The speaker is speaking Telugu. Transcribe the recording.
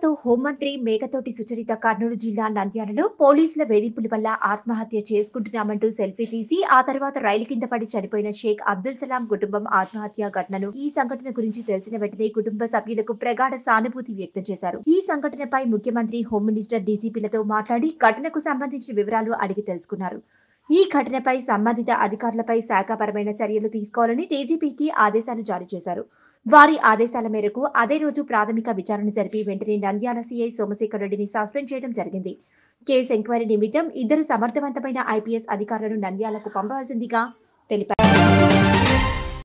భర్తతో హోంమంత్రి మేకతోటి సుచరిత కర్నూలు జిల్లా నంద్యాలలో పోలీసుల వేధింపుల వల్ల ఆత్మహత్య చేసుకుంటున్నామంటూ సెల్ఫీ తీసి ఆ తర్వాత రైలు కింద పడి చనిపోయిన షేక్ అబ్దుల్ సలాం కుటుంబం ఆత్మహత్య ఘటనను ఈ సంఘటన గురించి తెలిసిన వెంటనే కుటుంబ సభ్యులకు ప్రగాఢ సానుభూతి వ్యక్తం చేశారు ఈ సంఘటనపై ముఖ్యమంత్రి హోమ్ మినిస్టర్ డీజీపీలతో మాట్లాడి ఘటనకు సంబంధించిన వివరాలు అడిగి తెలుసుకున్నారు ఈ ఘటనపై సంబంధిత అధికారులపై శాఖాపరమైన చర్యలు తీసుకోవాలని డీజీపీకి ఆదేశాలు జారీ చేశారు వారి ఆదేశాల మేరకు అదే రోజు ప్రాథమిక విచారణ జరిపి వెంటనే నంద్యాల సీఐ సోమశేఖర్ రెడ్డిని సస్పెండ్ చేయడం జరిగింది కేసు ఎంక్వైరీ నిమిత్తం ఇద్దరు సమర్థవంతమైన ఐపీఎస్ అధికారులను నంద్యాలకు పంపవలసిందిగా తెలిపారు